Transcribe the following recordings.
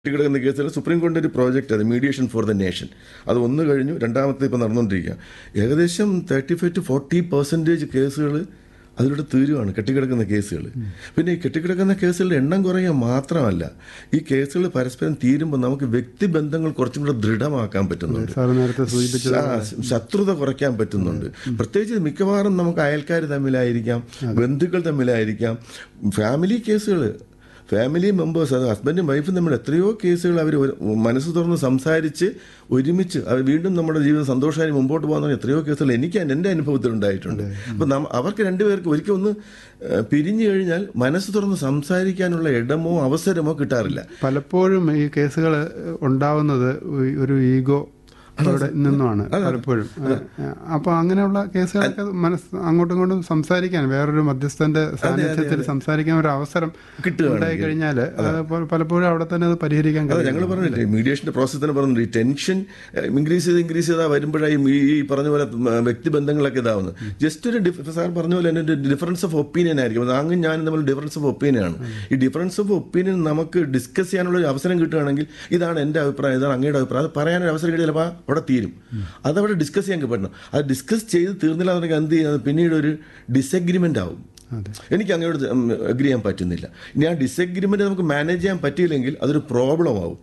കിടക്കുന്ന കേസിൽ സുപ്രീം കോടതി ഒരു പ്രോജക്റ്റ് അത് മീഡിയേഷൻ ഫോർ ദ നേഷൻ അത് ഒന്ന് കഴിഞ്ഞു രണ്ടാമത്തെ ഇപ്പോൾ നടന്നുകൊണ്ടിരിക്കുക ഏകദേശം thirty five to forty percentage കേസുകൾ അതിലൂടെ തീരുവാണ് കെട്ടിക്കിടക്കുന്ന കേസുകൾ പിന്നെ ഈ കെട്ടിക്കിടക്കുന്ന കേസുകളുടെ എണ്ണം കുറയുക മാത്രമല്ല ഈ കേസുകൾ പരസ്പരം തീരുമ്പോൾ നമുക്ക് വ്യക്തിബന്ധങ്ങൾ കുറച്ചും കൂടെ ദൃഢമാക്കാൻ പറ്റുന്നുണ്ട് സാർ നേരത്തെ സൂചിപ്പിച്ചത് ആ, ശത്രുത കുറയ്ക്കാൻ പറ്റുന്നുണ്ട് പ്രത്യേകിച്ച് മിക്കവാറും നമുക്ക് അയൽക്കാർ തമ്മിലായിരിക്കാം ബന്ധുക്കൾ തമ്മിലായിരിക്കാം ഫാമിലി കേസുകൾ ഫാമിലി മെമ്പേഴ്സ് അത് ഹസ്ബൻഡും വൈഫും തമ്മിൽ എത്രയോ കേസുകൾ അവർ മനസ്സ് തുറന്ന് സംസാരിച്ച് ഒരുമിച്ച് അവർ വീണ്ടും നമ്മുടെ ജീവിതം സന്തോഷമായി മുമ്പോട്ട് പോകുന്ന എത്രയോ കേസുകൾ എനിക്ക് എൻ്റെ അനുഭവത്തിൽ ഉണ്ടായിട്ടുണ്ട് അപ്പം നമ്മ അവർക്ക് രണ്ടുപേർക്ക് ഒരിക്കൽ ഒന്ന് ഏഹ്, പിരിഞ്ഞു കഴിഞ്ഞാൽ മനസ്സ് തുറന്ന് സംസാരിക്കാനുള്ള ഇടമോ അവസരമോ കിട്ടാറില്ല പലപ്പോഴും ഈ കേസുകൾ ഉണ്ടാവുന്നത് ഈ ഒരു ഈഗോ അവിടെ നിന്നുമാണ് പലപ്പോഴും അപ്പൊ അങ്ങനെയുള്ള കേസുകളൊക്കെ മനസ്സ് അങ്ങോട്ടും ഇങ്ങോട്ടും സംസാരിക്കാൻ വേറൊരു മധ്യസ്ഥന്റെ സാന്നിധ്യത്തിൽ സംസാരിക്കാൻ ഒരു അവസരം കിട്ടുകയാണെങ്കിൽ. ഉണ്ടായി കഴിഞ്ഞാൽ പലപ്പോഴും അവിടെ തന്നെ അത് പരിഹരിക്കാൻ അതെ കഴിയും ഞങ്ങൾ പറഞ്ഞില്ലേ മീഡിയേഷന്റെ പ്രോസസ് തന്നെ പറഞ്ഞില്ല ഈ ടെൻഷൻ ഇൻക്രീസ് ചെയ്ത് ഇൻക്രീസ് ചെയ്താൽ വരുമ്പോഴായി ഈ ഈ പറഞ്ഞ പോലെ ഉം, വ്യക്തിബന്ധങ്ങളൊക്കെ ഇതാവുന്നത് ജസ്റ്റ് ഒരു ഡിഫ് സാർ പറഞ്ഞ പോലെ തന്നെ ഡിഫറൻസ് ഓഫ് ഒപ്പീനിയൻ ആയിരിക്കും അത് അങ്ങ് ഞാനും തമ്മിൽ ഡിഫറൻസ് ഓഫ് ഒപ്പീനിയൻ ആണ് ഈ ഡിഫറൻസ് ഓഫ് ഒപ്പീനിയൻ നമുക്ക് ഡിസ്കസ് ചെയ്യാനുള്ള ഒരു അവസരം കിട്ടുകയാണെങ്കിൽ ഇതാണ് എൻ്റെ അഭിപ്രായം ഇതാണ് അങ്ങയുടെ അഭിപ്രായം അത് പറയാനൊരു അവസരം കിട്ടിയാൽ ചിലപ്പോൾ അവിടെ തീരും അതവിടെ ഡിസ്കസ് ചെയ്യാൻ പറ്റണം അത് ഡിസ്കസ് ചെയ്ത് തീർന്നില്ല എന്നുണ്ടെങ്കിൽ എന്ത് ചെയ്യുന്നത് പിന്നീട് ഒരു ഡിസഗ്രിമെൻ്റ് ആവും അതെ എനിക്ക് അങ്ങോട്ട് അഗ്രി ചെയ്യാൻ പറ്റുന്നില്ല ഇനി ആ ഡിസഗ്രിമെന്റ് നമുക്ക് മാനേജ് ചെയ്യാൻ പറ്റിയില്ലെങ്കിൽ അതൊരു പ്രോബ്ലം ആവും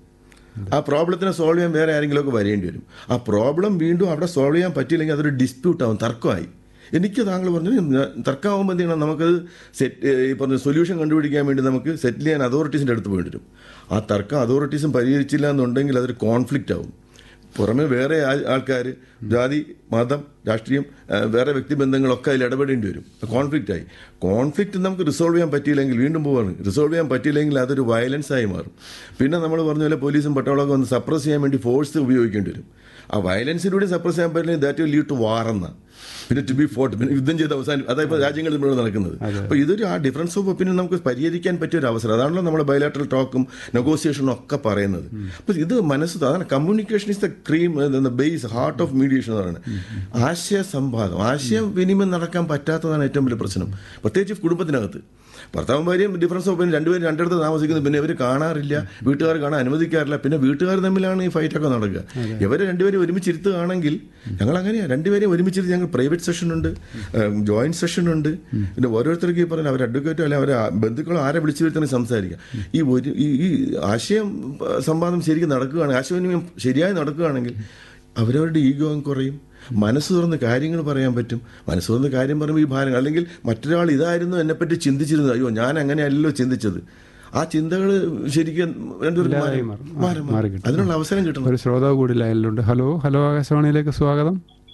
ആ പ്രോബ്ലത്തിനെ സോൾവ് ചെയ്യാൻ വേറെ ആരെങ്കിലും ഒക്കെ വരേണ്ടി വരും ആ പ്രോബ്ലം വീണ്ടും അവിടെ സോൾവ് ചെയ്യാൻ പറ്റിയില്ലെങ്കിൽ അതൊരു ഡിസ്പ്യൂട്ട് ആവും തർക്കമായി എനിക്ക് താങ്കൾ പറഞ്ഞു ഞാൻ- തർക്കമാകുമ്പോൾ എന്ത് ചെയ്യണം നമുക്കത് സെറ്റ് ഈ പറഞ്ഞ സൊല്യൂഷൻ കണ്ടുപിടിക്കാൻ വേണ്ടി നമുക്ക് സെറ്റിൽ ചെയ്യാൻ അതോറിറ്റീസിൻ്റെ അടുത്ത് പോയിട്ട് വരും ആ തർക്കം അതോറിറ്റീസും പരിഹരിച്ചില്ല എന്നുണ്ടെങ്കിൽ അതൊരു കോൺഫ്ലിക്റ്റ് ആവും പുറമെ വേറെ ആൾക്കാർ ജാതി മതം രാഷ്ട്രീയം ആ, വേറെ വ്യക്തിബന്ധങ്ങളൊക്കെ അതിൽ ഇടപെടേണ്ടി വരും കോൺഫ്ലിക്റ്റ് ആയി കോൺഫ്ലിക്റ്റ് നമുക്ക് റിസോൾവ് ചെയ്യാൻ പറ്റിയില്ലെങ്കിൽ വീണ്ടും പോവാണ് റിസോൾവ് ചെയ്യാൻ പറ്റിയില്ലെങ്കിൽ അതൊരു വയലൻസ് ആയി മാറും പിന്നെ നമ്മൾ പറഞ്ഞ പോലെ പോലീസും പട്ടാളമൊക്കെ വന്ന് സപ്രസ് ചെയ്യാൻ വേണ്ടി ഫോഴ്സ് ഉപയോഗിക്കേണ്ടി വരും ആ വയലൻസിലൂടെ സപ്രസ് ചെയ്യാൻ പറ്റില്ലെങ്കിൽ that will lead to war എന്ന പിന്നെ ടു ബി ഫോർട്ട് പിന്നെ യുദ്ധം ചെയ്ത് അവസാനം അതായത് ഇപ്പോൾ രാജ്യങ്ങൾ തമ്മിലുള്ള നടക്കുന്നത് അപ്പോൾ ഇതൊരു ആ ഡിഫറൻസ് ഓഫ് ഒപ്പീനിയൻ നമുക്ക് പരിഹരിക്കാൻ പറ്റിയ ഒരു അവസരം അതാണല്ലോ നമ്മുടെ ബയലാട്രൽ ടോക്കും നെഗോസിയേഷനും ഒക്കെ പറയുന്നത് അപ്പോൾ ഇത് മനസ്സ് അതാണ് communication is the cream base heart of mediation എന്ന് പറയുന്നത് ആശയ സംവാദം ആശയ വിനിമയം നടക്കാൻ പറ്റാത്തതാണ് ഏറ്റവും വലിയ പ്രശ്നം പ്രത്യേകിച്ച് കുടുംബത്തിനകത്ത് ഭർത്താവും ഭാര്യയും ഡിഫറൻസ് ഓഫ് ഒപ്പീനിയൻ രണ്ടുപേരും രണ്ടിടത്ത് താമസിക്കുന്നത് പിന്നെ ഇവർ കാണാറില്ല വീട്ടുകാർ കാണാൻ അനുവദിക്കാറില്ല പിന്നെ വീട്ടുകാർ തമ്മിലാണ് ഈ ഫൈറ്റൊക്കെ നടക്കുക ഇവർ രണ്ടുപേരും ഒരുമിച്ചിരുത്തുകയാണെങ്കിൽ ഞങ്ങൾ അങ്ങനെയാണ് രണ്ടുപേരെയും ഒരുമിച്ചിരുത്ത് ഞങ്ങൾ പ്രൈവറ്റ് സെഷൻ ഉണ്ട് ജോയിന്റ് സെഷൻ ഉണ്ട് പിന്നെ ഓരോരുത്തർക്ക് ഈ പറഞ്ഞ അവർ അഡ്വക്കേറ്റോ അല്ലെ അവർ ബന്ധുക്കളോ ആരെ വിളിച്ചു വരുത്തണം സംസാരിക്കാം ഈ ഒരു ഈ ഈ ആശയം ആ, സംവാദം ശരിക്കും നടക്കുകയാണെങ്കിൽ ആശയവിനിമയം ശരിയായി നടക്കുകയാണെങ്കിൽ അവരവരുടെ ഈഗോ കുറയും മനസ്സ് തുറന്ന് കാര്യങ്ങൾ പറയാൻ പറ്റും മനസ്സ് തുറന്ന് കാര്യം പറയുമ്പോൾ ഈ ഭാരം അല്ലെങ്കിൽ മറ്റൊരാൾ ഇതായിരുന്നു എന്നെപ്പറ്റി ചിന്തിച്ചിരുന്നത് അയ്യോ ഞാൻ അങ്ങനെയല്ലല്ലോ ചിന്തിച്ചത് ആ ചിന്തകൾ ശരിക്കും രണ്ടുപേർക്കും ഇല്ലാതായി മാറി- മാറും. മാറി- മാറി മാറി. കിട്ടും. അതിനുള്ള അവസരം കിട്ടണം ഒരു ശ്രോതാവ് കൂടി ലൈനിലുണ്ട് ഹലോ ഹലോ ആകാശവാണിയിലേക്ക് സ്വാഗതം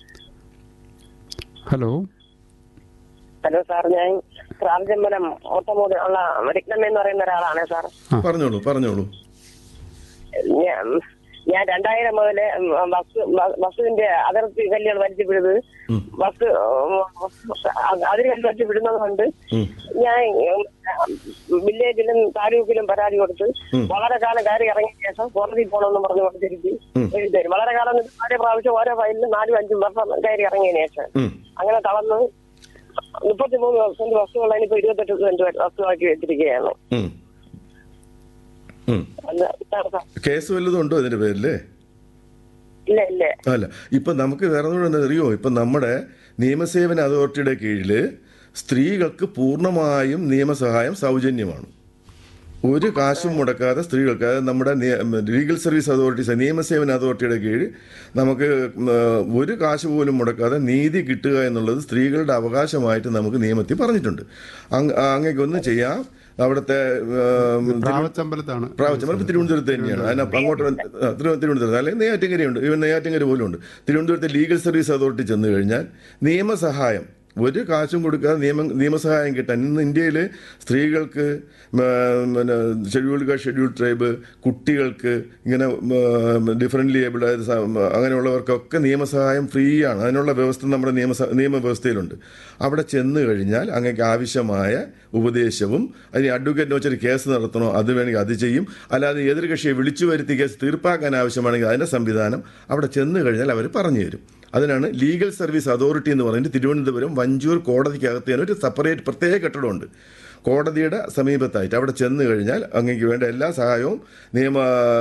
ഹലോ ഹലോ സാർ ഞാൻ പ്രാർജമ്പലം ഓട്ടോമോബിൾ ഉള്ള രത്നം എന്ന് പറയുന്ന ഒരാളാണ് സാർ പറഞ്ഞോളൂ പറഞ്ഞോളൂ ഞാൻ ഞാൻ രണ്ടായിരം മുതല് ബസ് ബ- ബസ്സിന്റെ അതിർത്തി കല്ലുകൾ വലിച്ചു വിടുന്നത് ബസ് അതിൽ കല്ല് വലിച്ചു വിടുന്നത് കൊണ്ട് ഉം. ഞാൻ ഞാൻ വില്ലേജിലും താലൂക്കിലും പരാതി കൊടുത്ത് വളരെ കാലം കയറി ഇറങ്ങിയ ശേഷം കോടതി പോകണമെന്ന് പറഞ്ഞു കൊടുത്തിരിക്കും എഴുതി തരും വളരെ കാലം എന്ന് നാല് പ്രാവശ്യം ഓരോ ഫയലിലും നാലും അഞ്ചും വർഷം കയറി ഇറങ്ങിയതിനു ശേഷം ഉം. അങ്ങനെ തളർന്ന് മുപ്പത്തിമൂന്ന് സെന്റ് വസ്തുക്കൾ ഇപ്പൊ ഇരുപത്തെട്ട് സെന്റ് വസ്തുവാക്കി വെച്ചിരിക്കുകയാണ് ഉം. ഉം. അത് ഇതാണ് സാർ. കേസ് വല്ലതും ഉണ്ടോ ഇതിന്റെ പേരില് ഇല്ല ഇല്ല അല്ല ഇപ്പൊ നമുക്ക് വേറെ ഒന്നും എന്താ അറിയോ ഇപ്പൊ നമ്മുടെ നിയമസേവന അതോറിറ്റിയുടെ കീഴിൽ സ്ത്രീകൾക്ക് പൂർണ്ണമായും നിയമസഹായം സൗജന്യമാണ് ഒരു കാശും മുടക്കാതെ സ്ത്രീകൾക്ക് അതായത് നമ്മുടെ നിയ- ലീഗൽ സർവീസ് അതോറിറ്റീസ് നിയമസേവന അതോറിറ്റിയുടെ കീഴിൽ നമുക്ക് ഉം, ഒരു കാശ് പോലും മുടക്കാതെ നീതി കിട്ടുക എന്നുള്ളത് സ്ത്രീകളുടെ അവകാശമായിട്ട് നമുക്ക് നിയമത്തിൽ പറഞ്ഞിട്ടുണ്ട് അങ്ങ് അങ്ങേക്കൊന്നും ചെയ്യാം അവിടുത്തെ ഉം, പ്രാവച്ചമ്പലത്താണ് പ്രാവശ്യം തിരുവനന്തപുരത്ത് തന്നെയാണ് അതിന് അങ്ങോട്ട് വന്ന്- ആ, തിരുവ- തിരുവനന്തപുരത്ത് അല്ലെങ്കിൽ നെയ്യാറ്റിങ്കരയുണ്ട് ഇവൻ നെയ്യാറ്റിങ്കര പോലും ഉണ്ട് തിരുവനന്തപുരത്തെ ലീഗൽ സർവീസ് അതോറിറ്റി ചെന്ന് കഴിഞ്ഞാൽ നിയമസഹായം ഒരു കാശും കൊടുക്കാതെ നിയമ നിയമസഹായം കിട്ടാൻ ഇന്ന് ഇന്ത്യയിൽ സ്ത്രീകൾക്ക് ഉം, പിന്നെ ഷെഡ്യൂൾഡ് കാസ്റ്റ് ഷെഡ്യൂൾ ട്രൈബ് കുട്ടികൾക്ക് ഇങ്ങനെ ഡിഫറൻ്റ്ലി ഏബിൾഡ് ആയത് സ- അങ്ങനെയുള്ളവർക്കൊക്കെ നിയമസഹായം ഫ്രീ ആണ് അതിനുള്ള വ്യവസ്ഥ നമ്മുടെ നിയമ നിയമവ്യവസ്ഥയിലുണ്ട് അവിടെ ചെന്ന് കഴിഞ്ഞാൽ അങ്ങേക്ക് ആവശ്യമായ ഉപദേശവും അതിന് അഡ്വക്കേറ്റിനെ വെച്ചൊരു കേസ് നടത്തണോ അത് വേണമെങ്കിൽ അത് ചെയ്യും അല്ലാതെ എതിർ കക്ഷിയെ വിളിച്ചു വരുത്തി കേസ് തീർപ്പാക്കാൻ ആവശ്യമാണെങ്കിൽ അതിൻ്റെ സംവിധാനം അവിടെ ചെന്ന് കഴിഞ്ഞാൽ അവർ പറഞ്ഞു തരും അതിനാണ് ലീഗൽ സർവീസ് അതോറിറ്റി എന്ന് പറയുന്നത് തിരുവനന്തപുരം വഞ്ചൂർ കോടതിക്കകത്ത് തന്നെ ഒരു സെപ്പറേറ്റ് പ്രത്യേക കെട്ടിടമുണ്ട് കോടതിയുടെ സമീപത്തായിട്ട് അവിടെ ചെന്ന് കഴിഞ്ഞാൽ അങ്ങേക്ക് വേണ്ട എല്ലാ സഹായവും നിയമ